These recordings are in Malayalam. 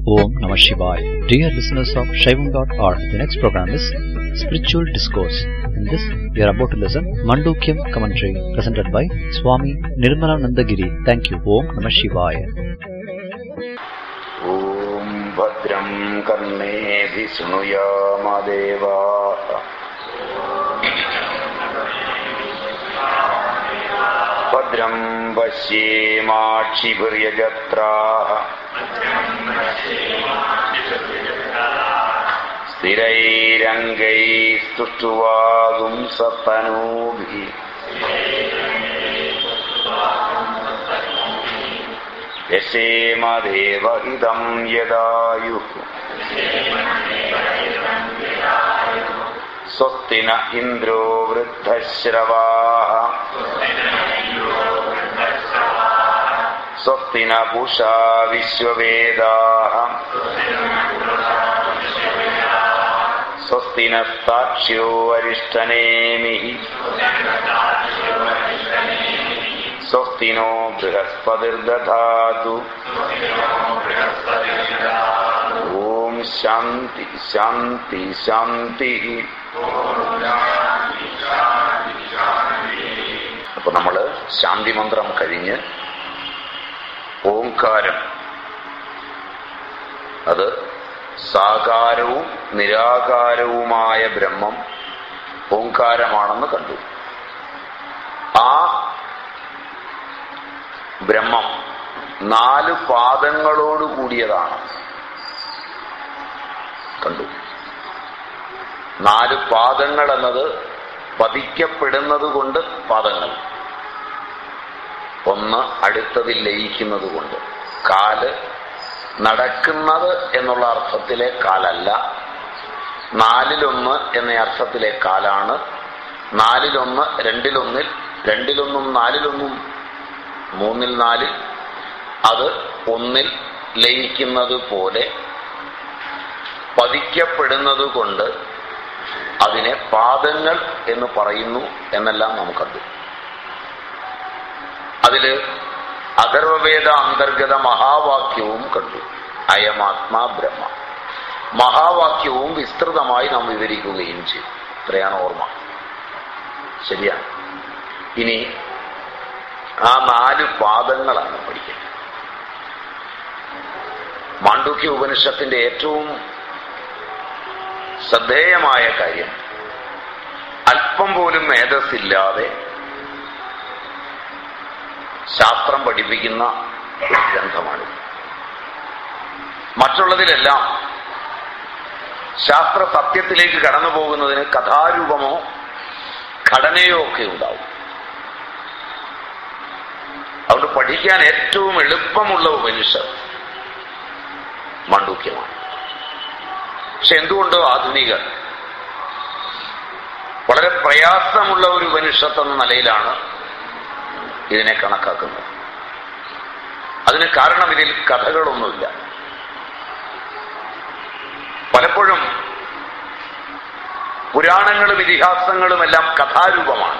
Om Namah Shivaya. Dear listeners of Shaivam.org, the next program is Spiritual Discourse. In this, we are about to listen Mandukyam commentary presented by Swami Nirmalanandagiri. Thank you. Om Namah Shivaya. ॐ भद्रं कर्णेभिः शृणुयामदेवाः भद्रं पश्येमाक्षिभिर्यजत्राः स्थिरैरङ्गैस्तुष्टुवागुंसतनूभिः यशेमदेव इदं यदायुः स्वस्ति न इन्द्रो वृद्धश्रवाः स्वस्ति न पूषा विश्ववेदाः स्वस्ति नस्ताक्ष्यो अरिष्टनेमिः स्वस्ति नो बृहस्पतिर्दधातु ॐ शान्ति शान्ति शान्तिः അപ്പൊ നമ്മള് ശാന്തി മന്ത്രം കഴിഞ്ഞ് ഓംകാരം അത് സാകാരവും നിരാകാരവുമായ ബ്രഹ്മം ഓംകാരമാണെന്ന് കണ്ടു ആ ബ്രഹ്മം നാല് പാദങ്ങളോട് കൂടിയതാണ് കണ്ടു നാല് പാദങ്ങൾ എന്നത് പതിക്കപ്പെടുന്നത് കൊണ്ട് പാദങ്ങൾ ഒന്ന് അടുത്തതിൽ ലയിക്കുന്നത് കൊണ്ട് കാല് നടക്കുന്നത് എന്നുള്ള അർത്ഥത്തിലെ കാലല്ല നാലിലൊന്ന് എന്ന അർത്ഥത്തിലെ കാലാണ് നാലിലൊന്ന് രണ്ടിലൊന്നിൽ രണ്ടിലൊന്നും നാലിലൊന്നും മൂന്നിൽ നാലിൽ അത് ഒന്നിൽ ലയിക്കുന്നത് പോലെ പതിക്കപ്പെടുന്നത് കൊണ്ട് അതിനെ പാദങ്ങൾ എന്ന് പറയുന്നു എന്നെല്ലാം നമുക്കത് അതില് അഥർവവേദ അന്തർഗത മഹാവാക്യവും കണ്ടു അയമാത്മാ ബ്രഹ്മ മഹാവാക്യവും വിസ്തൃതമായി നാം വിവരിക്കുകയും ചെയ്തു ഇത്രയാണ് ഓർമ്മ ശരിയാണ് ഇനി ആ നാല് പാദങ്ങളാണ് പഠിക്കുന്നത് മാണ്ഡൂക്യ ഉപനിഷത്തിന്റെ ഏറ്റവും ശ്രദ്ധേയമായ കാര്യം അല്പം പോലും മേധസ്സില്ലാതെ ശാസ്ത്രം പഠിപ്പിക്കുന്ന ഒരു ഗ്രന്ഥമാണ് മറ്റുള്ളതിലെല്ലാം ശാസ്ത്ര സത്യത്തിലേക്ക് കടന്നു പോകുന്നതിന് കഥാരൂപമോ ഘടനയോ ഒക്കെ ഉണ്ടാവും അതുകൊണ്ട് പഠിക്കാൻ ഏറ്റവും എളുപ്പമുള്ള ഉപനിഷത്ത് മാണ്ഡൂക്യമാണ് പക്ഷെ എന്തുകൊണ്ടോ ആധുനികർ വളരെ പ്രയാസമുള്ള ഒരു ഉപനിഷത്ത് എന്ന നിലയിലാണ് ഇതിനെ കണക്കാക്കുന്നത് അതിന് കാരണം ഇതിൽ കഥകളൊന്നുമില്ല പലപ്പോഴും പുരാണങ്ങളും ഇതിഹാസങ്ങളും എല്ലാം കഥാരൂപമാണ്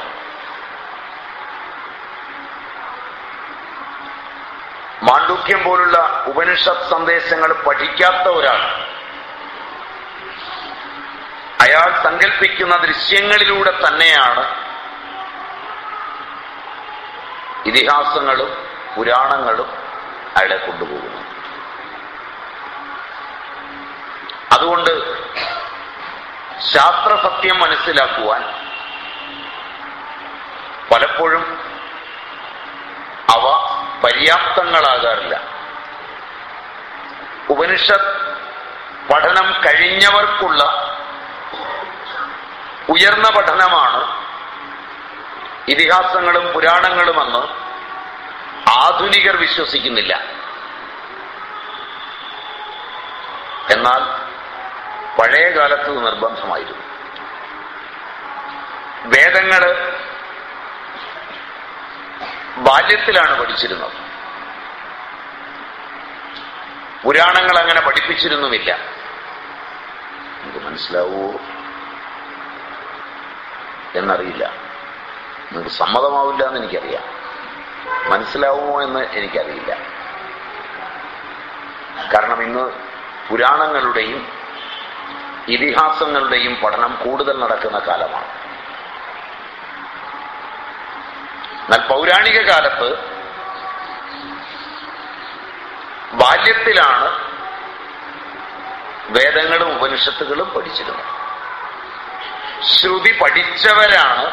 മാണ്ഡൂക്യം പോലുള്ള ഉപനിഷത്ത് സന്ദേശങ്ങൾ പഠിക്കാത്ത ഒരാൾ അയാൾ സങ്കല്പിക്കുന്ന ദൃശ്യങ്ങളിലൂടെ തന്നെയാണ് ഇതിഹാസങ്ങളും പുരാണങ്ങളും അയാളെ കൊണ്ടുപോകുന്നത് അതുകൊണ്ട് ശാസ്ത്രസത്യം മനസ്സിലാക്കുവാൻ പലപ്പോഴും അവ പര്യാപ്തങ്ങളാകാറില്ല ഉപനിഷത്ത് പഠനം കഴിഞ്ഞവർക്കുള്ള ഉയർന്ന പഠനമാണ് ഇതിഹാസങ്ങളും പുരാണങ്ങളുമെന്ന് ആധുനികർ വിശ്വസിക്കുന്നില്ല എന്നാൽ പഴയ കാലത്ത് നിർബന്ധമായിരുന്നു വേദങ്ങള് ബാല്യത്തിലാണ് പഠിച്ചിരുന്നത് പുരാണങ്ങൾ അങ്ങനെ പഠിപ്പിച്ചിരുന്നുമില്ല നമുക്ക് മനസ്സിലാവുമോ എന്നറിയില്ല നിങ്ങൾക്ക് സമ്മതമാവില്ല എന്ന് എനിക്കറിയാം മനസ്സിലാവുമോ എന്ന് എനിക്കറിയില്ല കാരണം ഇന്ന് പുരാണങ്ങളുടെയും ഇതിഹാസങ്ങളുടെയും പഠനം കൂടുതൽ നടക്കുന്ന കാലമാണ് എന്നാൽ പൗരാണിക കാലത്ത് ബാല്യത്തിലാണ് വേദങ്ങളും ഉപനിഷത്തുകളും പഠിച്ചിരുന്നത് ശ്രുതി പഠിച്ചവരാണ്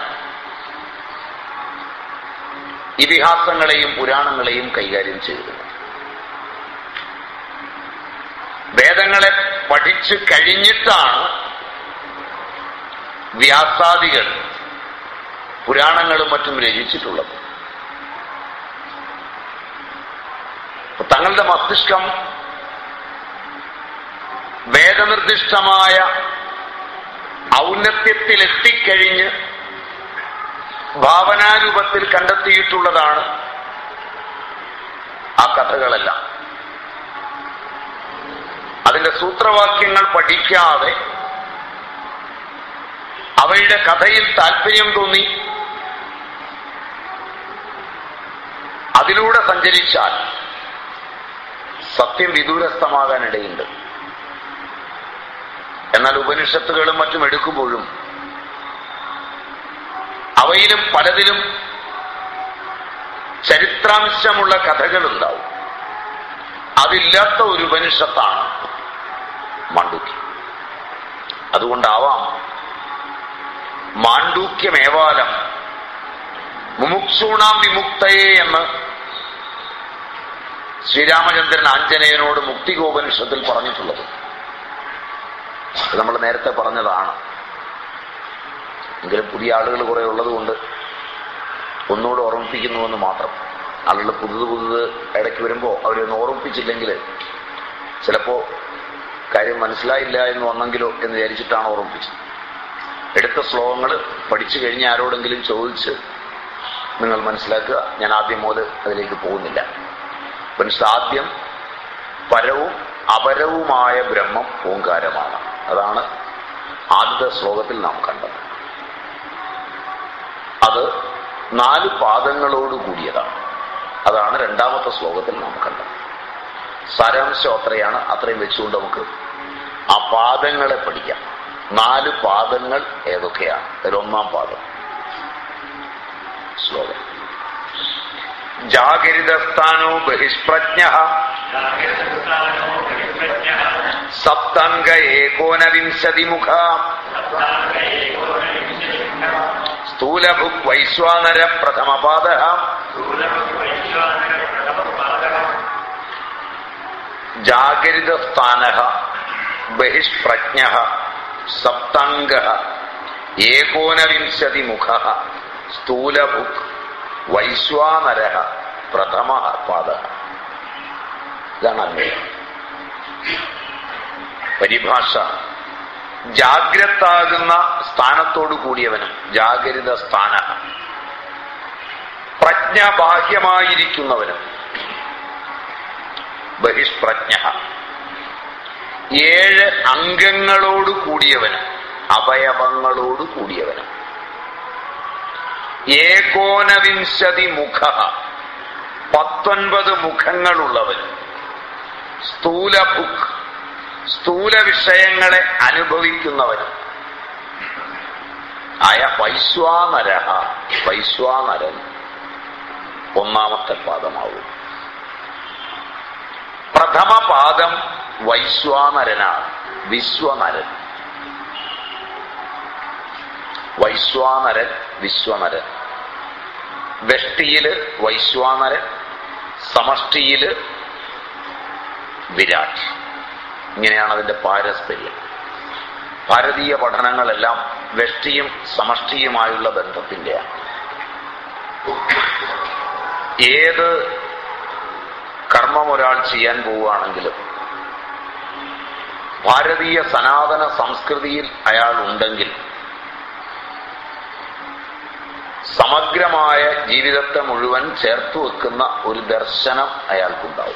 ഇതിഹാസങ്ങളെയും പുരാണങ്ങളെയും കൈകാര്യം ചെയ്തിരുന്നത് വേദങ്ങളെ പഠിച്ചു കഴിഞ്ഞിട്ടാണ് വ്യാസാദികൾ പുരാണങ്ങളും മറ്റും രചിച്ചിട്ടുള്ളത് തങ്ങളുടെ മസ്തിഷ്കം വേദനിർദ്ദിഷ്ടമായ ഔന്നത്യത്തിലെത്തിക്കഴിഞ്ഞ് ഭാവനാരൂപത്തിൽ കണ്ടെത്തിയിട്ടുള്ളതാണ് ആ കഥകളെല്ലാം അതിന്റെ സൂത്രവാക്യങ്ങൾ പഠിക്കാതെ അവയുടെ കഥയിൽ താല്പര്യം തോന്നി അതിലൂടെ സഞ്ചരിച്ചാൽ സത്യം വിദൂരസ്ഥമാകാനിടയുണ്ട് എന്നാൽ ഉപനിഷത്തുകളും മറ്റും എടുക്കുമ്പോഴും അവയിലും പലതിലും ചരിത്രാംശമുള്ള കഥകളുണ്ടാവും അതില്ലാത്ത ഒരു ഉപനിഷത്താണ് മാണ്ഡൂക്യം അതുകൊണ്ടാവാം മാണ്ഡൂക്യമേവാലം മുമുക്ഷൂണാം വിമുക്തയെ എന്ന് ശ്രീരാമചന്ദ്രൻ ആഞ്ജനേയനോട് മുക്തികോപനിഷത്തിൽ പറഞ്ഞിട്ടുള്ളത് അത് നമ്മൾ നേരത്തെ പറഞ്ഞതാണ് എങ്കിലും പുതിയ ആളുകൾ കുറെ ഉള്ളതുകൊണ്ട് ഒന്നുകൂടെ ഓർമ്മിപ്പിക്കുന്നുവെന്ന് മാത്രം ആളുകൾ പുതുത് പുതുത് ഇടയ്ക്ക് വരുമ്പോൾ അവരൊന്ന് ഓർമ്മിപ്പിച്ചില്ലെങ്കിൽ ചിലപ്പോ കാര്യം മനസ്സിലായില്ല എന്ന് വന്നെങ്കിലോ എന്ന് വിചാരിച്ചിട്ടാണ് ഓർമ്മിപ്പിച്ചത് എടുത്ത ശ്ലോകങ്ങൾ പഠിച്ചു കഴിഞ്ഞ് ആരോടെങ്കിലും ചോദിച്ച് നിങ്ങൾ മനസ്സിലാക്കുക ഞാൻ ആദ്യം മുതൽ അതിലേക്ക് പോകുന്നില്ല മനുഷ്യ ആദ്യം പരവും അപരവുമായ ബ്രഹ്മം ഓങ്കാരമാണ് അതാണ് ആദ്യത്തെ ശ്ലോകത്തിൽ നാം കണ്ടത് അത് നാല് പാദങ്ങളോട് കൂടിയതാണ് അതാണ് രണ്ടാമത്തെ ശ്ലോകത്തിൽ നാം കണ്ടത് സാരാംശം അത്രയാണ് അത്രയും വെച്ചുകൊണ്ട് നമുക്ക് ആ പാദങ്ങളെ പഠിക്കാം നാല് പാദങ്ങൾ ഏതൊക്കെയാണ് അതിലൊന്നാം പാദം ശ്ലോകം ജാഗരിതസ്ഥാനോ ബഹിഷ്പ്രജ്ഞ സപ്തംഗ ഏകോനവിംശതി മുഖ സ്ഥൂലഭുക് വൈശ്വാനര പ്രഥമപാദ ജാഗരിതസ്ഥാന ബഹിഷ്പ്രജ്ഞ സപ്തംഗ ഏകോനവിംശതി മുഖ സ്ഥൂലഭുക് വൈശ്വാനര പ്രഥമ പാദ ഇതാണ് അന്വയം പരിഭാഷ ജാഗ്രതാകുന്ന സ്ഥാനത്തോടു കൂടിയവനും ജാഗരിത സ്ഥാന പ്രജ്ഞ ബാഹ്യമായിരിക്കുന്നവനും ബഹിഷ്പ്രജ്ഞ ഏഴ് അംഗങ്ങളോട് കൂടിയവനും അവയവങ്ങളോട് കൂടിയവനും ഏകോനവിംശതി മുഖ പത്തൊൻപത് മുഖങ്ങളുള്ളവനും സ്ഥൂലഭുക് സ്ഥൂല വിഷയങ്ങളെ അനുഭവിക്കുന്നവനും ആയ വൈശ്വാനര വൈശ്വാനരൻ ഒന്നാമത്തെ പാദമാവും പ്രഥമ പാദം വൈശ്വാനരനാണ് വിശ്വനരൻ വൈശ്വാനരൻ വിശ്വനരൻ വെഷ്ടിയില് വൈശ്വാനരൻ സമഷ്ടിയില് വിരാട് ഇങ്ങനെയാണ് അതിന്റെ പാരസ്പര്യം ഭാരതീയ പഠനങ്ങളെല്ലാം വെഷ്ടിയും സമഷ്ടിയുമായുള്ള ബന്ധത്തിന്റെയാണ് ഏത് കർമ്മം ഒരാൾ ചെയ്യാൻ പോവുകയാണെങ്കിലും ഭാരതീയ സനാതന സംസ്കൃതിയിൽ അയാൾ ഉണ്ടെങ്കിൽ സമഗ്രമായ ജീവിതത്തെ മുഴുവൻ ചേർത്തു വെക്കുന്ന ഒരു ദർശനം അയാൾക്കുണ്ടാവും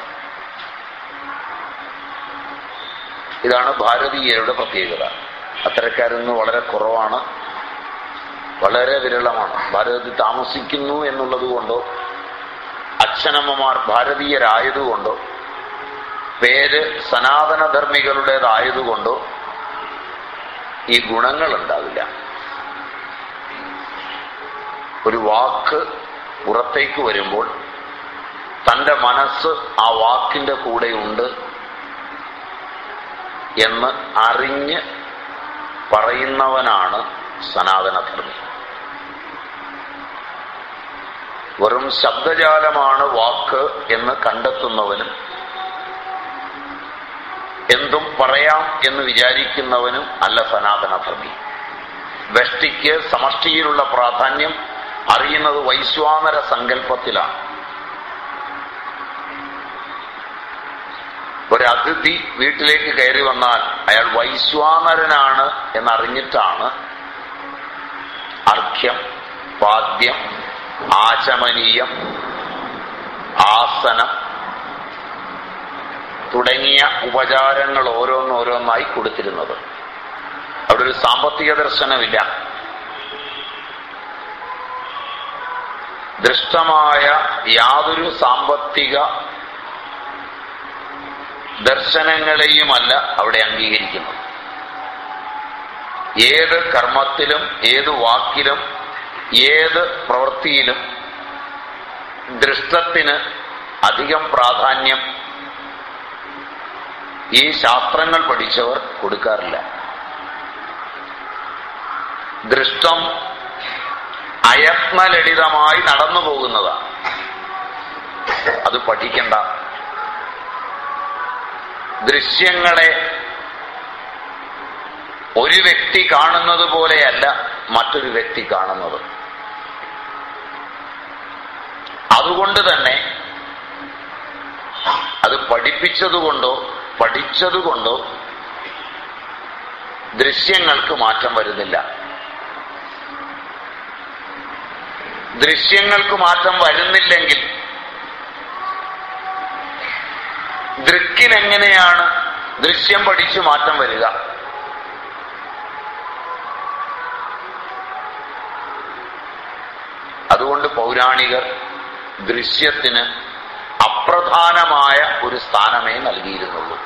ഇതാണ് ഭാരതീയരുടെ പ്രത്യേകത അത്തരക്കാരൊന്ന് വളരെ കുറവാണ് വളരെ വിരളമാണ് ഭാരതത്തിൽ താമസിക്കുന്നു എന്നുള്ളത് കൊണ്ടോ അച്ഛനമ്മമാർ ഭാരതീയരായതുകൊണ്ടോ പേര് സനാതനധർമ്മികളുടേതായതുകൊണ്ടോ ഈ ഗുണങ്ങൾ ഉണ്ടാവില്ല ഒരു വാക്ക് പുറത്തേക്ക് വരുമ്പോൾ തന്റെ മനസ്സ് ആ വാക്കിന്റെ കൂടെയുണ്ട് എന്ന് അറിഞ്ഞ് പറയുന്നവനാണ് സനാതനധർമ്മി വെറും ശബ്ദജാലമാണ് വാക്ക് എന്ന് കണ്ടെത്തുന്നവനും എന്തും പറയാം എന്ന് വിചാരിക്കുന്നവനും അല്ല സനാതനധർമ്മി വ്യഷ്ടിക്ക് സമഷ്ടിയിലുള്ള പ്രാധാന്യം അറിയുന്നത് വൈശ്വാനര സങ്കല്പത്തിലാണ് ഒരു അതിഥി വീട്ടിലേക്ക് കയറി വന്നാൽ അയാൾ വൈശ്വാനരനാണ് എന്നറിഞ്ഞിട്ടാണ് അർഘ്യം പാദ്യം ആചമനീയം ആസനം തുടങ്ങിയ ഉപചാരങ്ങൾ ഓരോന്നോരോന്നായി കൊടുത്തിരുന്നത് അവിടെ ഒരു സാമ്പത്തിക ദർശനമില്ല ദൃഷ്ടമായ യാതൊരു സാമ്പത്തിക ദർശനങ്ങളെയുമല്ല അവിടെ അംഗീകരിക്കുന്നത് ഏത് കർമ്മത്തിലും ഏത് വാക്കിലും ഏത് പ്രവൃത്തിയിലും ദൃഷ്ടത്തിന് അധികം പ്രാധാന്യം ഈ ശാസ്ത്രങ്ങൾ പഠിച്ചവർ കൊടുക്കാറില്ല ദൃഷ്ടം അയത്നലളിതമായി നടന്നു പോകുന്നതാണ് അത് പഠിക്കണ്ട ദൃശ്യങ്ങളെ ഒരു വ്യക്തി കാണുന്നത് പോലെയല്ല മറ്റൊരു വ്യക്തി കാണുന്നത് അതുകൊണ്ട് തന്നെ അത് പഠിപ്പിച്ചതുകൊണ്ടോ പഠിച്ചതുകൊണ്ടോ ദൃശ്യങ്ങൾക്ക് മാറ്റം വരുന്നില്ല ദൃശ്യങ്ങൾക്ക് മാറ്റം വരുന്നില്ലെങ്കിൽ ദൃക്കിനെങ്ങനെയാണ് ദൃശ്യം പഠിച്ചു മാറ്റം വരിക അതുകൊണ്ട് പൗരാണികർ ദൃശ്യത്തിന് അപ്രധാനമായ ഒരു സ്ഥാനമേ നൽകിയിരുന്നുള്ളൂ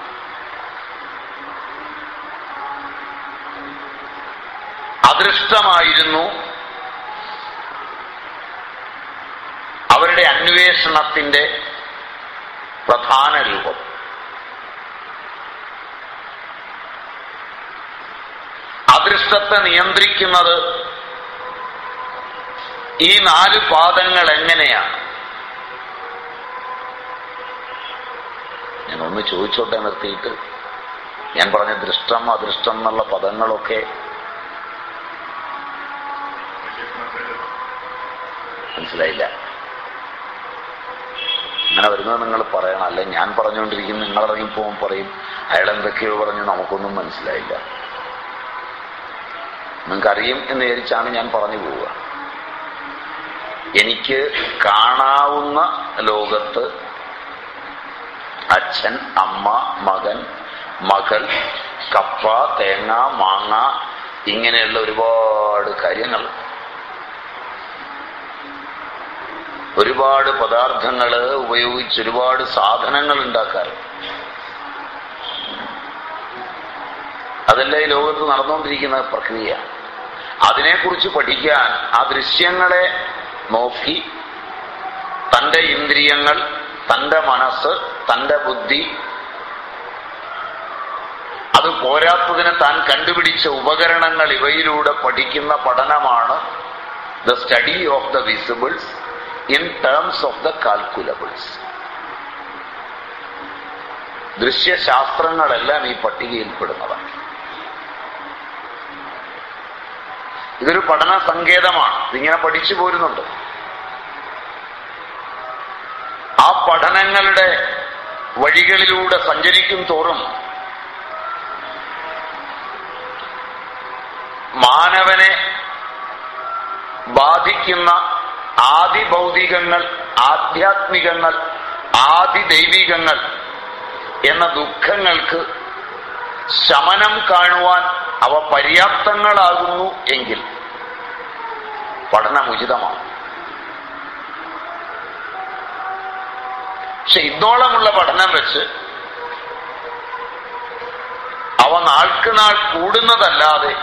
അദൃഷ്ടമായിരുന്നു അവരുടെ അന്വേഷണത്തിന്റെ പ്രധാന രൂപം അദൃഷ്ടത്തെ നിയന്ത്രിക്കുന്നത് ഈ നാല് പാദങ്ങൾ എങ്ങനെയാണ് ഞാൻ ഒന്ന് ചോദിച്ചോട്ടെ നിർത്തിയിട്ട് ഞാൻ പറഞ്ഞ ദൃഷ്ടം അദൃഷ്ടം എന്നുള്ള പദങ്ങളൊക്കെ മനസ്സിലായില്ല അങ്ങനെ വരുന്നത് നിങ്ങൾ പറയണം അല്ലെ ഞാൻ പറഞ്ഞുകൊണ്ടിരിക്കും നിങ്ങൾ ഇറങ്ങിപ്പോകും പറയും അയാൾ എന്തൊക്കെയോ പറഞ്ഞു നമുക്കൊന്നും മനസ്സിലായില്ല നിങ്ങൾക്കറിയും എന്ന് വിചാരിച്ചാണ് ഞാൻ പറഞ്ഞു പോവുക എനിക്ക് കാണാവുന്ന ലോകത്ത് അച്ഛൻ അമ്മ മകൻ മകൾ കപ്പ തേങ്ങ മാങ്ങ ഇങ്ങനെയുള്ള ഒരുപാട് കാര്യങ്ങൾ ഒരുപാട് പദാർത്ഥങ്ങൾ ഉപയോഗിച്ച് ഒരുപാട് സാധനങ്ങൾ ഉണ്ടാക്കാറുണ്ട് അതല്ല ഈ ലോകത്ത് നടന്നുകൊണ്ടിരിക്കുന്ന പ്രക്രിയ അതിനെക്കുറിച്ച് പഠിക്കാൻ ആ ദൃശ്യങ്ങളെ നോക്കി തന്റെ ഇന്ദ്രിയങ്ങൾ തന്റെ മനസ്സ് തന്റെ ബുദ്ധി അത് പോരാത്തതിന് താൻ കണ്ടുപിടിച്ച ഉപകരണങ്ങൾ ഇവയിലൂടെ പഠിക്കുന്ന പഠനമാണ് the study of the visibles in terms of the calculables ദൃശ്യശാസ്ത്രങ്ങളെല്ലാം ഈ പട്ടികയിൽപ്പെടുന്നതാണ് ഇതൊരു പഠന സങ്കേതമാണ് ഇതിങ്ങനെ പഠിച്ചു പോരുന്നുണ്ട് ആ പഠനങ്ങളുടെ വഴികളിലൂടെ സഞ്ചരിക്കും തോറും മാനവനെ ബാധിക്കുന്ന ആദി ഭൗതികങ്ങൾ ആധ്യാത്മികങ്ങൾ ആദി ദൈവികങ്ങൾ എന്ന ദുഃഖങ്ങൾക്ക് ശമനം കാണുവാൻ അവ പര്യാപ്തങ്ങളാകുന്നു എങ്കിൽ പഠനം ഉചിതമാണ് പക്ഷെ ഇന്നോളമുള്ള പഠനം വെച്ച് അവ നാൾക്ക് നാൾ കൂടുന്നതല്ലാതെ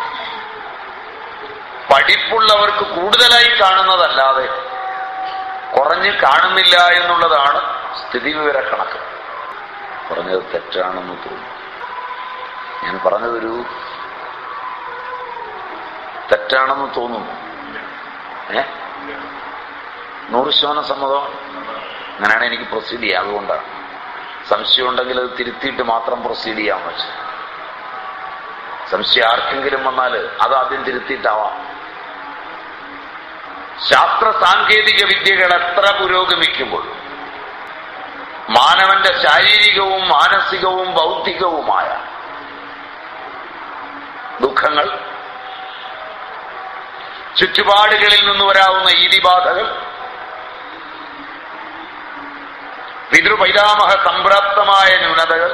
പഠിപ്പുള്ളവർക്ക് കൂടുതലായി കാണുന്നതല്ലാതെ കുറഞ്ഞ് കാണുന്നില്ല എന്നുള്ളതാണ് സ്ഥിതിവിവര കണക്ക് പറഞ്ഞത് തെറ്റാണെന്ന് തോന്നുന്നു ഞാൻ പറഞ്ഞതൊരു തെറ്റാണെന്ന് തോന്നുന്നു ഏ നൂറ് ശതമാനം സമ്മതം അങ്ങനെയാണ് എനിക്ക് പ്രൊസീഡ് ചെയ്യുക അതുകൊണ്ടാണ് സംശയം ഉണ്ടെങ്കിൽ അത് തിരുത്തിയിട്ട് മാത്രം പ്രൊസീഡ് ചെയ്യാൻ വെച്ചു സംശയം ആർക്കെങ്കിലും വന്നാൽ അത് ആദ്യം തിരുത്തിയിട്ടാവാം ശാസ്ത്ര സാങ്കേതിക വിദ്യകൾ എത്ര പുരോഗമിക്കുമ്പോൾ മാനവന്റെ ശാരീരികവും മാനസികവും ബൗദ്ധികവുമായ ദുഃഖങ്ങൾ ചുറ്റുപാടുകളിൽ നിന്ന് വരാവുന്ന ഈതിബാധകൾ പിതൃപൈതാമഹ സംപ്രാപ്തമായ ന്യൂനതകൾ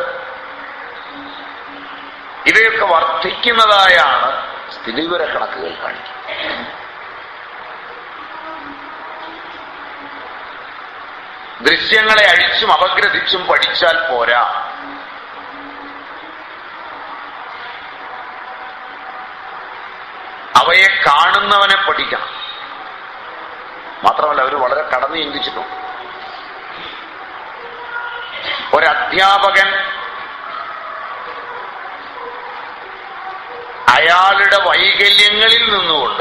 ഇവയൊക്കെ വർദ്ധിക്കുന്നതായാണ് സ്ഥിതിവിവര കണക്കുകൾ കാണിക്കുന്നത് ദൃശ്യങ്ങളെ അഴിച്ചും അപഗ്രഥിച്ചും പഠിച്ചാൽ പോരാ അവയെ കാണുന്നവനെ പഠിക്കണം മാത്രമല്ല അവർ വളരെ കടന്നു ചിന്തിച്ചിട്ടുണ്ട് ഒരധ്യാപകൻ അയാളുടെ വൈകല്യങ്ങളിൽ നിന്നുകൊണ്ട്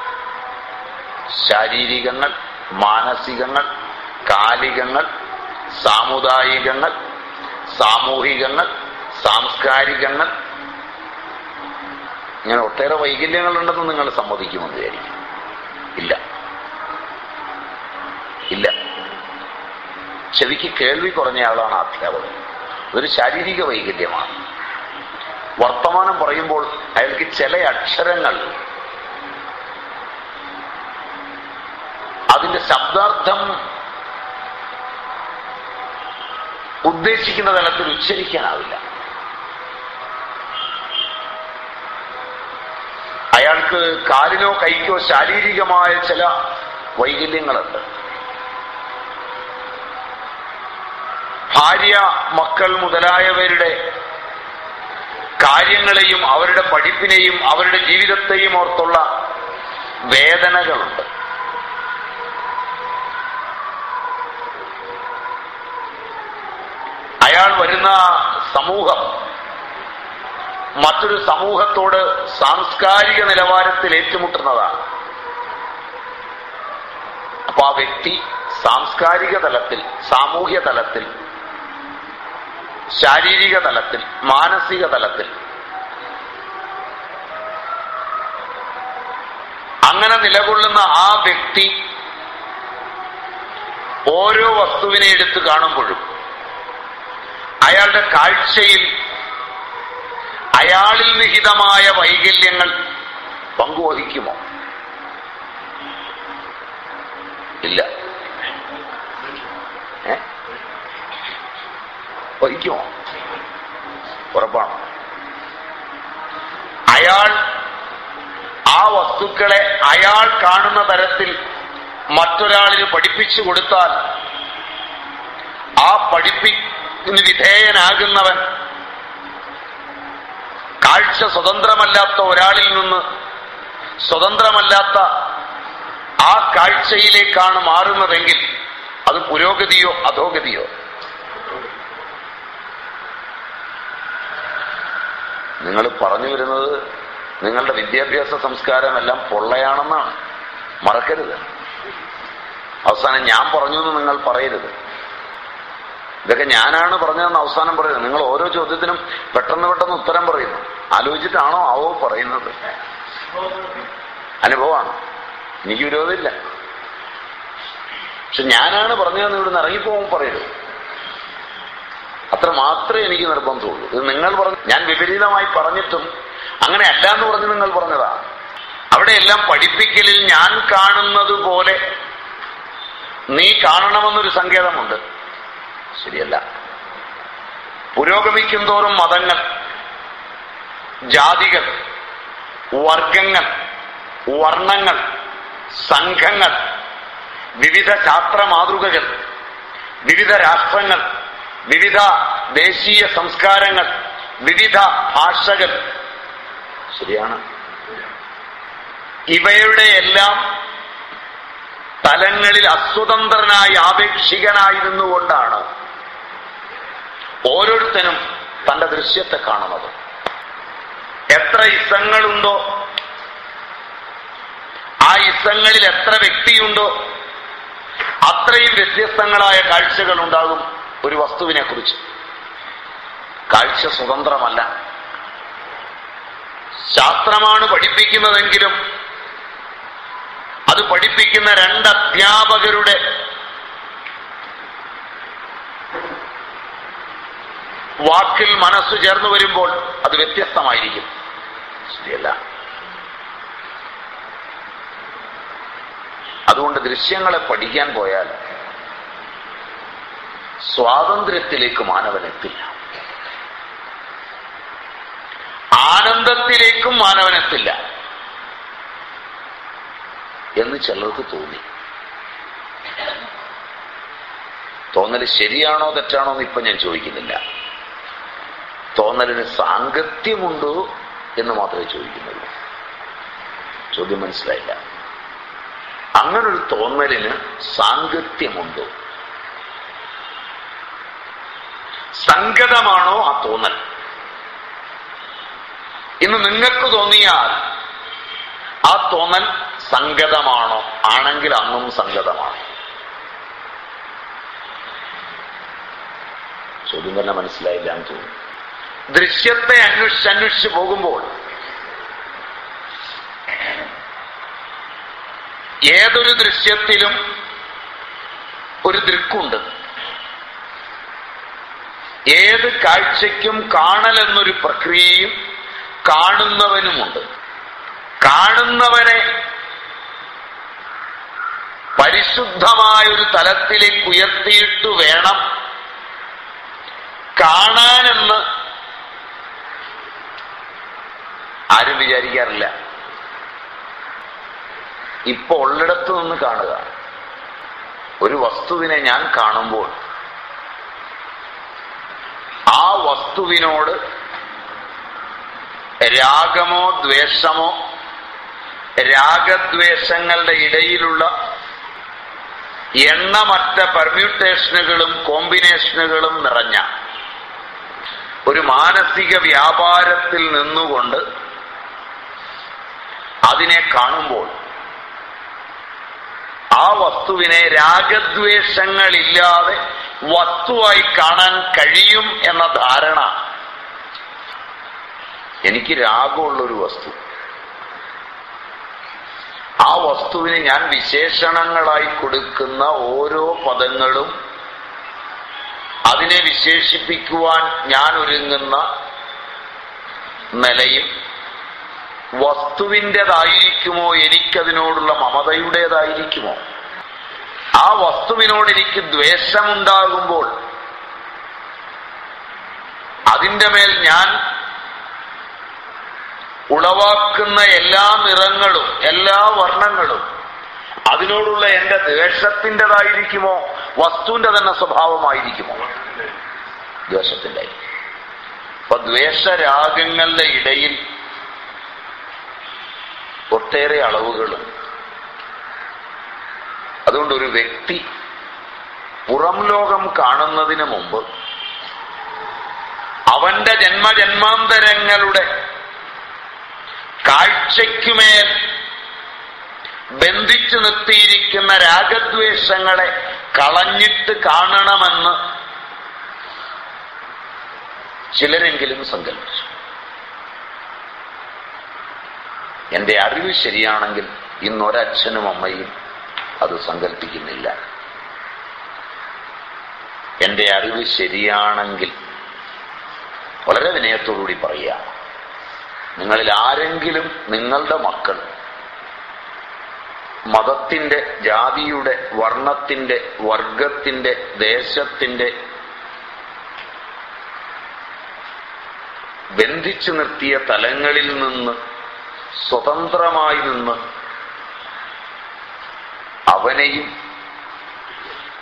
ശാരീരികങ്ങൾ മാനസികങ്ങൾ കാലികങ്ങൾ സാമുദായികങ്ങൾ സാമൂഹികങ്ങൾ സാംസ്കാരികങ്ങൾ ഇങ്ങനെ ഒട്ടേറെ വൈകല്യങ്ങളുണ്ടെന്ന് നിങ്ങൾ സമ്മതിക്കുമെന്ന് വിചാരിക്കും ഇല്ല ഇല്ല ചെവിക്ക് കേൾവി കുറഞ്ഞ ആളാണ് അധ്യാപകൻ ഇതൊരു ശാരീരിക വൈകല്യമാണ് വർത്തമാനം പറയുമ്പോൾ അയാൾക്ക് ചില അക്ഷരങ്ങൾ അതിന്റെ ശബ്ദാർത്ഥം ഉദ്ദേശിക്കുന്ന തലത്തിൽ ഉച്ചരിക്കാനാവില്ല അയാൾക്ക് കാലിനോ കൈക്കോ ശാരീരികമായ ചില വൈകല്യങ്ങളുണ്ട് ഭാര്യ മക്കൾ മുതലായവരുടെ കാര്യങ്ങളെയും അവരുടെ പഠിപ്പിനെയും അവരുടെ ജീവിതത്തെയും ഓർത്തുള്ള വേദനകളുണ്ട് അയാൾ വരുന്ന സമൂഹം മറ്റൊരു സമൂഹത്തോട് സാംസ്കാരിക നിലവാരത്തിൽ ഏറ്റുമുട്ടുന്നതാണ് അപ്പൊ ആ വ്യക്തി സാംസ്കാരിക തലത്തിൽ സാമൂഹ്യ തലത്തിൽ ശാരീരിക തലത്തിൽ മാനസിക തലത്തിൽ അങ്ങനെ നിലകൊള്ളുന്ന ആ വ്യക്തി ഓരോ വസ്തുവിനെ എടുത്തു കാണുമ്പോഴും അയാളുടെ കാഴ്ചയിൽ അയാളിൽ നിഹിതമായ വൈകല്യങ്ങൾ പങ്കുവഹിക്കുമോ ഇല്ല ഏ വഹിക്കുമോ ഉറപ്പാണ് അയാൾ ആ വസ്തുക്കളെ അയാൾ കാണുന്ന തരത്തിൽ മറ്റൊരാളിന് പഠിപ്പിച്ചു കൊടുത്താൽ ആ പഠിപ്പിന് വിധേയനാകുന്നവൻ കാഴ്ച സ്വതന്ത്രമല്ലാത്ത ഒരാളിൽ നിന്ന് സ്വതന്ത്രമല്ലാത്ത ആ കാഴ്ചയിലേക്കാണ് മാറുന്നതെങ്കിൽ അത് പുരോഗതിയോ അധോഗതിയോ നിങ്ങൾ പറഞ്ഞു വരുന്നത് നിങ്ങളുടെ വിദ്യാഭ്യാസ സംസ്കാരമെല്ലാം പൊള്ളയാണെന്നാണ് മറക്കരുത് അവസാനം ഞാൻ പറഞ്ഞു എന്ന് നിങ്ങൾ പറയരുത് ഇതൊക്കെ ഞാനാണ് പറഞ്ഞതെന്ന് അവസാനം പറയുന്നത് നിങ്ങൾ ഓരോ ചോദ്യത്തിനും പെട്ടെന്ന് പെട്ടെന്ന് ഉത്തരം പറയുന്നു ആലോചിച്ചിട്ടാണോ ആവോ പറയുന്നത് അനുഭവമാണ് എനിക്ക് വിരോധമില്ല പക്ഷെ ഞാനാണ് പറഞ്ഞതെന്ന് ഇവിടുന്ന് ഇറങ്ങിപ്പോകുമ്പോൾ പറയരുത് അത്ര മാത്രമേ എനിക്ക് നിർബന്ധമുള്ളൂ ഇത് നിങ്ങൾ പറഞ്ഞു ഞാൻ വിപരീതമായി പറഞ്ഞിട്ടും അങ്ങനെ അല്ല എന്ന് പറഞ്ഞ് നിങ്ങൾ പറഞ്ഞതാ അവിടെയെല്ലാം പഠിപ്പിക്കലിൽ ഞാൻ കാണുന്നത് പോലെ നീ കാണണമെന്നൊരു സങ്കേതമുണ്ട് ശരിയല്ല പുരോഗമിക്കും തോറും മതങ്ങൾ ജാതികൾ വർഗങ്ങൾ വർണ്ണങ്ങൾ സംഘങ്ങൾ വിവിധ ശാസ്ത്ര മാതൃകകൾ വിവിധ രാഷ്ട്രങ്ങൾ വിവിധ ദേശീയ സംസ്കാരങ്ങൾ വിവിധ ഭാഷകൾ ശരിയാണ് ഇവയുടെ എല്ലാം തലങ്ങളിൽ അസ്വതന്ത്രനായി ആപേക്ഷികനായിരുന്നുകൊണ്ടാണ് ഓരോരുത്തനും തന്റെ ദൃശ്യത്തെ കാണുന്നത് എത്ര ഇസങ്ങളുണ്ടോ ആ ഇസങ്ങളിൽ എത്ര വ്യക്തിയുണ്ടോ അത്രയും വ്യത്യസ്തങ്ങളായ കാഴ്ചകൾ ഉണ്ടാകും ഒരു വസ്തുവിനെ കുറിച്ച് കാഴ്ച സ്വതന്ത്രമല്ല ശാസ്ത്രമാണ് പഠിപ്പിക്കുന്നതെങ്കിലും അത് പഠിപ്പിക്കുന്ന രണ്ട് അധ്യാപകരുടെ വാക്കിൽ മനസ്സ് ചേർന്ന് വരുമ്പോൾ അത് വ്യത്യസ്തമായിരിക്കും ശരിയല്ല അതുകൊണ്ട് ദൃശ്യങ്ങളെ പഠിക്കാൻ പോയാൽ സ്വാതന്ത്ര്യത്തിലേക്ക് മാനവനെത്തില്ല ആനന്ദത്തിലേക്കും മാനവനെത്തില്ല എന്ന് ചിലർക്ക് തോന്നി തോന്നൽ ശരിയാണോ തെറ്റാണോ എന്ന് ഇപ്പൊ ഞാൻ ചോദിക്കുന്നില്ല തോന്നലിന് സാങ്കത്യമുണ്ടോ എന്ന് മാത്രമേ ചോദിക്കുന്നുള്ളൂ ചോദ്യം മനസ്സിലായില്ല അങ്ങനൊരു തോന്നലിന് സാങ്കത്യമുണ്ടോ സംഗതമാണോ ആ തോന്നൽ ഇന്ന് നിങ്ങൾക്ക് തോന്നിയാൽ ആ തോന്നൽ സംഗതമാണോ ആണെങ്കിൽ അന്നും സംഗതമാണ് ചോദ്യം തന്നെ മനസ്സിലായില്ല എന്ന് തോന്നുന്നു ദൃശ്യത്തെ അന്വേഷിച്ച് അന്വേഷിച്ച് പോകുമ്പോൾ ഏതൊരു ദൃശ്യത്തിലും ഒരു ദൃക്കുണ്ട് ഏത് കാഴ്ചയ്ക്കും കാണൽ എന്നൊരു പ്രക്രിയയും കാണുന്നവനുമുണ്ട് കാണുന്നവനെ പരിശുദ്ധമായ ഒരു തലത്തിലേക്ക് ഉയർത്തിയിട്ട് വേണം കാണാനെന്ന് ആരും വിചാരിക്കാറില്ല ഇപ്പൊ ഉള്ളിടത്ത് നിന്ന് കാണുക ഒരു വസ്തുവിനെ ഞാൻ കാണുമ്പോൾ ആ വസ്തുവിനോട് രാഗമോ ദ്വേഷമോ രാഗദ്വേഷങ്ങളുടെ ഇടയിലുള്ള എണ്ണമറ്റ പെർമ്യൂട്ടേഷനുകളും കോമ്പിനേഷനുകളും നിറഞ്ഞ ഒരു മാനസിക വ്യാപാരത്തിൽ നിന്നുകൊണ്ട് അതിനെ കാണുമ്പോൾ ആ വസ്തുവിനെ രാഗദ്വേഷങ്ങളില്ലാതെ വസ്തുവായി കാണാൻ കഴിയും എന്ന ധാരണ എനിക്ക് രാഗമുള്ളൊരു വസ്തു ആ വസ്തുവിന് ഞാൻ വിശേഷണങ്ങളായി കൊടുക്കുന്ന ഓരോ പദങ്ങളും അതിനെ വിശേഷിപ്പിക്കുവാൻ ഞാൻ ഒരുങ്ങുന്ന നിലയും വസ്തുവിൻ്റെതായിരിക്കുമോ എനിക്കതിനോടുള്ള മമതയുടേതായിരിക്കുമോ ആ വസ്തുവിനോട് എനിക്ക് ദ്വേഷമുണ്ടാകുമ്പോൾ അതിൻ്റെ മേൽ ഞാൻ ഉളവാക്കുന്ന എല്ലാ നിറങ്ങളും എല്ലാ വർണ്ണങ്ങളും അതിനോടുള്ള എന്റെ ദ്വേഷത്തിൻ്റെതായിരിക്കുമോ വസ്തുവിന്റെ തന്നെ സ്വഭാവമായിരിക്കുമോ ദ്വേഷത്തിന്റെ അപ്പൊ ദ്വേഷരാഗങ്ങളുടെ ഇടയിൽ ഒട്ടേറെ അളവുകളും അതുകൊണ്ട് ഒരു വ്യക്തി പുറം ലോകം കാണുന്നതിന് മുമ്പ് അവന്റെ ജന്മജന്മാന്തരങ്ങളുടെ കാഴ്ചയ്ക്കുമേൽ ബന്ധിച്ചു നിർത്തിയിരിക്കുന്ന രാഗദ്വേഷങ്ങളെ കളഞ്ഞിട്ട് കാണണമെന്ന് ചിലരെങ്കിലും സങ്കല്പിച്ചു എന്റെ അറിവ് ശരിയാണെങ്കിൽ ഇന്നൊരച്ഛനും അമ്മയും അത് സങ്കല്പിക്കുന്നില്ല എന്റെ അറിവ് ശരിയാണെങ്കിൽ വളരെ വിനയത്തോടുകൂടി പറയുക നിങ്ങളിൽ ആരെങ്കിലും നിങ്ങളുടെ മക്കൾ മതത്തിന്റെ ജാതിയുടെ വർണ്ണത്തിന്റെ വർഗത്തിന്റെ ദേശത്തിന്റെ ബന്ധിച്ചു നിർത്തിയ തലങ്ങളിൽ നിന്ന് സ്വതന്ത്രമായി നിന്ന് അവനെയും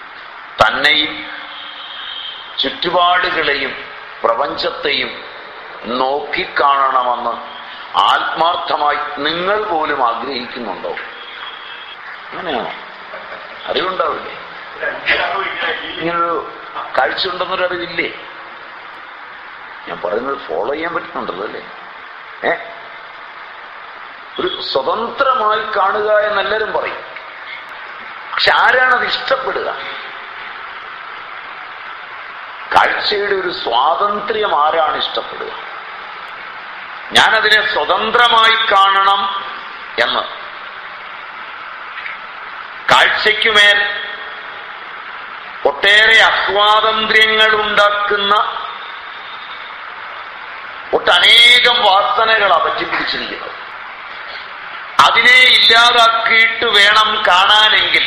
തന്നെയും ചുറ്റുപാടുകളെയും പ്രപഞ്ചത്തെയും നോക്കിക്കാണണമെന്ന് ആത്മാർത്ഥമായി നിങ്ങൾ പോലും ആഗ്രഹിക്കുന്നുണ്ടോ അങ്ങനെയാണോ അറിവുണ്ടാവില്ലേ ഇങ്ങനൊരു കാഴ്ച ഉണ്ടെന്നൊരു അറിവില്ലേ ഞാൻ പറയുന്നത് ഫോളോ ചെയ്യാൻ പറ്റുന്നുണ്ടല്ലോ അല്ലേ ഏ ഒരു സ്വതന്ത്രമായി കാണുക എന്നെല്ലാവരും പറയും പക്ഷെ ആരാണത് ഇഷ്ടപ്പെടുക കാഴ്ചയുടെ ഒരു സ്വാതന്ത്ര്യം ആരാണ് ഇഷ്ടപ്പെടുക ഞാനതിനെ സ്വതന്ത്രമായി കാണണം എന്ന് കാഴ്ചയ്ക്കുമേൽ ഒട്ടേറെ അസ്വാതന്ത്ര്യങ്ങൾ ഉണ്ടാക്കുന്ന ഒട്ടനേകം വാസനകളാണ് പറ്റിപ്പിടിച്ചിരിക്കുന്നത് അതിനെ ഇല്ലാതാക്കിയിട്ട് വേണം കാണാനെങ്കിൽ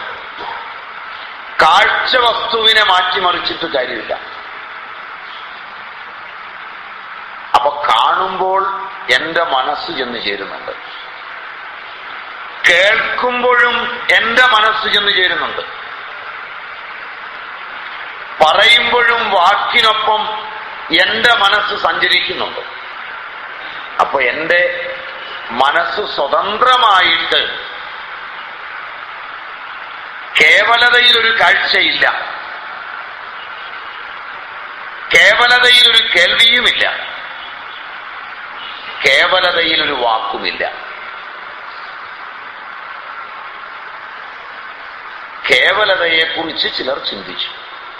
കാഴ്ച വസ്തുവിനെ മാറ്റിമറിച്ചിട്ട് കാര്യമില്ല അപ്പൊ കാണുമ്പോൾ എന്റെ മനസ്സ് ചെന്ന് ചേരുന്നുണ്ട് കേൾക്കുമ്പോഴും എന്റെ മനസ്സ് ചെന്ന് ചേരുന്നുണ്ട് പറയുമ്പോഴും വാക്കിനൊപ്പം എന്റെ മനസ്സ് സഞ്ചരിക്കുന്നുണ്ട് അപ്പൊ എന്റെ മനസ്സ് സ്വതന്ത്രമായിട്ട് കേവലതയിൽ ഒരു കാഴ്ചയില്ല കേവലതയിൽ ഒരു കേൾവിയുമില്ല കേവലതയിൽ ഒരു വാക്കുമില്ല കേവലതയെക്കുറിച്ച് ചിലർ ചിന്തിച്ചു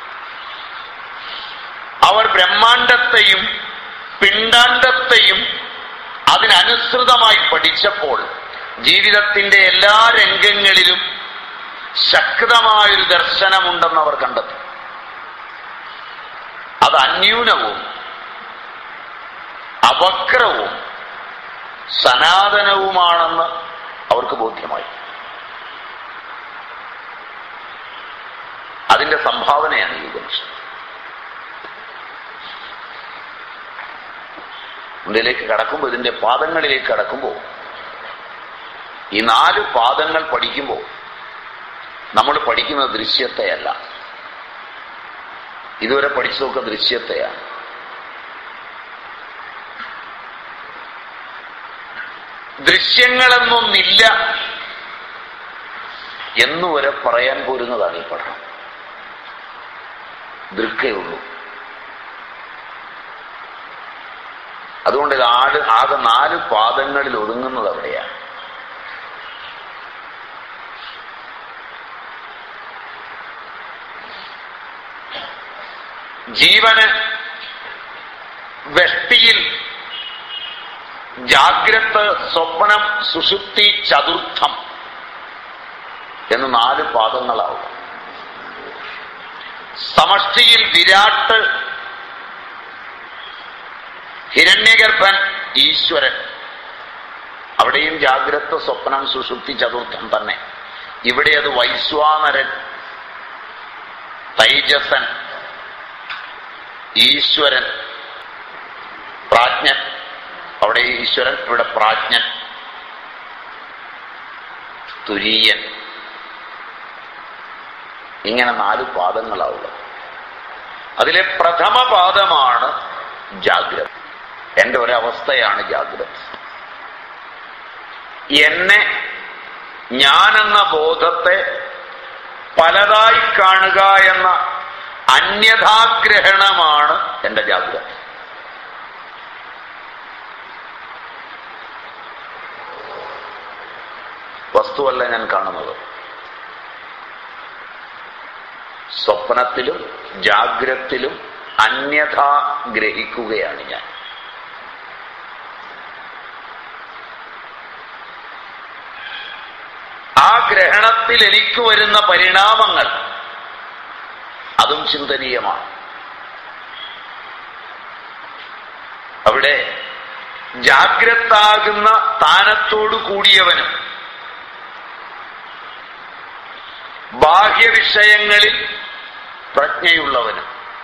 അവർ ബ്രഹ്മാണ്ടത്തെയും പിണ്ടാണ്ടത്തെയും അതിനനുസൃതമായി പഠിച്ചപ്പോൾ ജീവിതത്തിന്റെ എല്ലാ രംഗങ്ങളിലും ശക്തമായൊരു ദർശനമുണ്ടെന്ന് അവർ കണ്ടെത്തി അത് അന്യൂനവും അപക്രവും സനാതനവുമാണെന്ന് അവർക്ക് ബോധ്യമായി അതിന്റെ സംഭാവനയാണ് ഈ ഉപനിഷത്ത് ഇതിലേക്ക് കടക്കുമ്പോൾ ഇതിന്റെ പാദങ്ങളിലേക്ക് കടക്കുമ്പോൾ ഈ നാല് പാദങ്ങൾ പഠിക്കുമ്പോൾ നമ്മൾ പഠിക്കുന്ന ദൃശ്യത്തെയല്ല ഇതുവരെ പഠിച്ചതൊക്കെ ദൃശ്യത്തെയാണ് ദൃശ്യങ്ങളെന്നൊന്നില്ല എന്നുവരെ പറയാൻ പോരുന്നതാണ് ഈ പഠനം ദൃക്കയുള്ളൂ അതുകൊണ്ട് ഇത് ആട് ആകെ നാല് പാദങ്ങളിൽ ഒതുങ്ങുന്നത് അവിടെയാണ് ജീവന് വെഷ്ടിയിൽ ജാഗ്രത് സ്വപ്നം സുഷുപ്തി ചതുർത്ഥം എന്ന് നാല് പാദങ്ങളാവും സമഷ്ടിയിൽ വിരാട്ട് ഹിരണ്യഗർഭൻ ഈശ്വരൻ അവിടെയും ജാഗ്രത സ്വപ്നം സുഷുപ്തി ചതുർത്ഥം തന്നെ ഇവിടെ അത് വൈശ്വാനരൻ തൈജസൻ ഈശ്വരൻ പ്രാജ്ഞൻ അവിടെ ഈശ്വരൻ ഇവിടെ പ്രാജ്ഞൻ തുരീയൻ ഇങ്ങനെ നാല് പാദങ്ങളാവുള്ളത് അതിലെ പ്രഥമ പാദമാണ് ജാഗ്രത എന്റെ ഒരവസ്ഥയാണ് ജാഗ്രത എന്നെ ഞാനെന്ന ബോധത്തെ പലതായി കാണുക എന്ന അന്യഥാഗ്രഹണമാണ് എന്റെ ജാഗ്രത വസ്തുവല്ല ഞാൻ കാണുന്നത് സ്വപ്നത്തിലും ജാഗ്രത്തിലും അന്യഥാ ഗ്രഹിക്കുകയാണ് ഞാൻ ആ ഗ്രഹണത്തിൽ എനിക്ക് വരുന്ന പരിണാമങ്ങൾ അതും ചിന്തനീയമാണ് അവിടെ ജാഗ്രതാകുന്ന സ്ഥാനത്തോടു കൂടിയവനും ബാഹ്യവിഷയങ്ങളിൽ പ്രജ്ഞയുള്ളവനും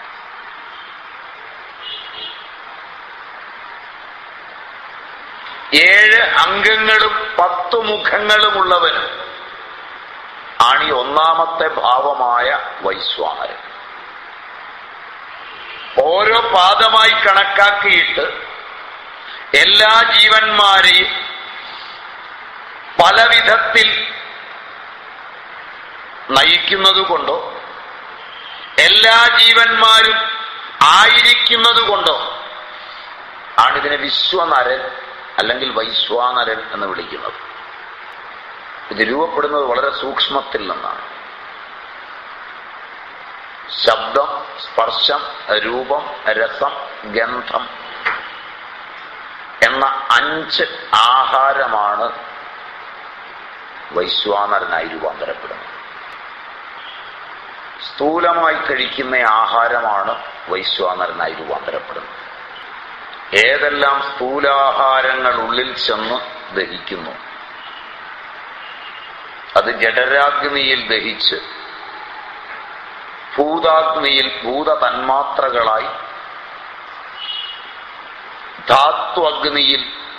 ഏഴ് അംഗങ്ങളും പത്തു മുഖങ്ങളുമുള്ളവനും ആണ് ഈ ഒന്നാമത്തെ ഭാവമായ വൈശ്വാനരൻ ഓരോ പാദമായി കണക്കാക്കിയിട്ട് എല്ലാ ജീവന്മാരെയും പല വിധത്തിൽ നയിക്കുന്നത് കൊണ്ടോ എല്ലാ ജീവന്മാരും ആയിരിക്കുന്നത് കൊണ്ടോ ആണിതിനെ വിശ്വനരൻ അല്ലെങ്കിൽ വൈശ്വാനരൻ എന്ന് വിളിക്കുന്നത് ഇത് രൂപപ്പെടുന്നത് വളരെ സൂക്ഷ്മത്തിൽ നിന്നാണ് ശബ്ദം സ്പർശം രൂപം രസം ഗന്ധം എന്ന അഞ്ച് ആഹാരമാണ് വൈശ്വാനരനായി രൂപാന്തരപ്പെടുന്നത് സ്ഥൂലമായി കഴിക്കുന്ന ആഹാരമാണ് വൈശ്വാനരനായി രൂപാന്തരപ്പെടുന്നത് ഏതെല്ലാം സ്ഥൂലാഹാരങ്ങൾ ഉള്ളിൽ ചെന്ന് ദഹിക്കുന്നു അത് ജഡരാഗ്നിയിൽ ദഹിച്ച് ഭൂതാഗ്നിയിൽ ഭൂത തന്മാത്രകളായി ധാത്വഗ്നിയിൽ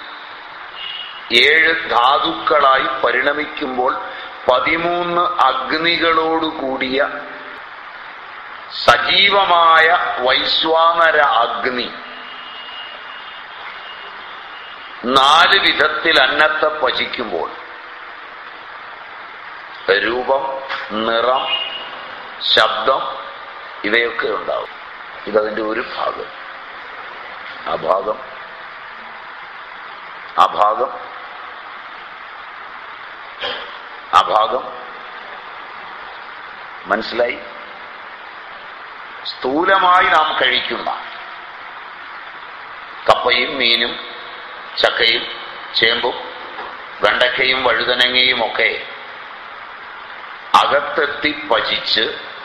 ഏഴ് ധാതുക്കളായി പരിണമിക്കുമ്പോൾ പതിമൂന്ന് അഗ്നികളോടുകൂടിയ സജീവമായ വൈശ്വാനര അഗ്നി നാല് വിധത്തിൽ അന്നത്തെ പചിക്കുമ്പോൾ രൂപം നിറം ശബ്ദം ഇവയൊക്കെ ഉണ്ടാവും ഇതതിന്റെ ഒരു ഭാഗം ആ ഭാഗം ആ ഭാഗം ആ ഭാഗം മനസ്സിലായി സ്ഥൂലമായി നാം കഴിക്കുന്ന കപ്പയും മീനും ചക്കയും ചേമ്പും വെണ്ടയ്ക്കയും വഴുതനങ്ങയും ഒക്കെ അകത്തെത്തി പചിച്ച്